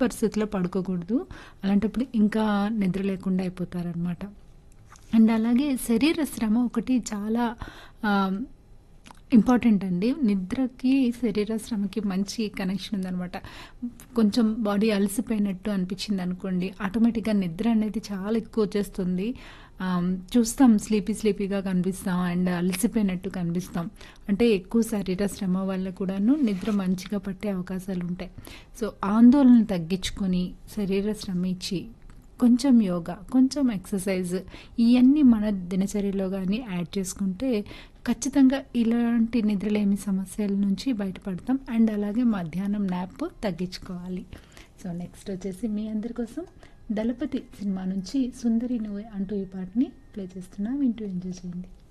పరిస్థితుల్లో పడుకోకూడదు అలాంటప్పుడు ఇంకా నిద్ర లేకుండా అయిపోతారనమాట అండ్ అలాగే శరీర శ్రమ ఒకటి చాలా ఇంపార్టెంట్ అండి నిద్రకి శరీర శ్రమకి మంచి కనెక్షన్ ఉందనమాట కొంచెం బాడీ అలసిపోయినట్టు అనిపించింది అనుకోండి ఆటోమేటిక్గా నిద్ర అనేది చాలా ఎక్కువ వచ్చేస్తుంది ఆమ్, చూస్తాం స్లీపీ స్లీపీగా కనిపిస్తాం అండ్ అలసిపోయినట్టు కనిపిస్తాం అంటే ఎక్కువ శరీర శ్రమ వల్ల కూడాను నిద్ర మంచిగా పట్టే అవకాశాలు ఉంటాయి సో ఆందోళన తగ్గించుకొని శరీర శ్రమ ఇచ్చి కొంచెం యోగా కొంచెం ఎక్సర్సైజ్ ఇవన్నీ మన దినచర్యలో కానీ యాడ్ చేసుకుంటే ఖచ్చితంగా ఇలాంటి నిద్రలేమి సమస్యల నుంచి బయటపడతాం అండ్ అలాగే మధ్యాహ్నం నాప్ తగ్గించుకోవాలి సో నెక్స్ట్ వచ్చేసి మీ అందరి కోసం దళపతి సినిమా నుంచి సుందరి నువ్వే అంటూ ఈ పాటని ప్లే చేస్తున్నా వింటూ ఎంజాయ్ చేయండి